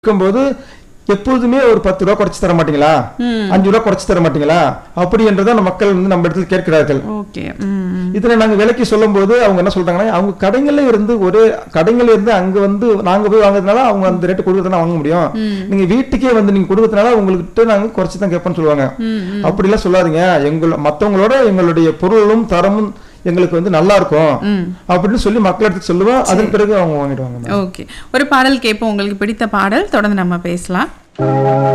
இருக்கும்போது எப்போதுமே ஒரு பத்து ரூபா குறைச்சு தர மாட்டீங்களா ம். அஞ்சு ரூபா குறைச்சு தர மாட்டீங்களா அப்படி என்றுதான் மக்கள் வந்து நம்ம இடத்துல கேட்கிறார்கள் ஓகே ம் இதுல நாங்க விலைக்கு சொல்லும்போது அவங்க என்ன சொல்றாங்கன்னா அவங்க கடைங்கள்ல இருந்து ஒரு கடைங்கள்ல இருந்து அங்க வந்து நாங்க போய் வாங்குறதுனால அவங்க அந்த ரேட்டு கொடுக்கறதுனா வாங்க முடியும் நீங்க வீட்டுக்கே வந்து நீங்க கொடுக்கறதுனால உங்ககிட்ட நாங்க குறைச்சு தான் கேட்போம்னு சொல்லுவாங்க ம் அப்படிலாம் சொல்லாதீங்க எங்கள மத்தவங்களோட எங்களுடைய பொருளும் தரமும் எங்களுக்கு வந்து நல்லா இருக்கும் ம் அப்படின்னு சொல்லி மக்கள் எடுத்து சொல்லுவோம் அதன் பிறகு அவங்க வாங்கிடுவாங்க ஓகே ஒரு பாடல் கேட்போம் உங்களுக்கு பிடித்த பாடல் தொடர்ந்து நம்ம பேசலாம்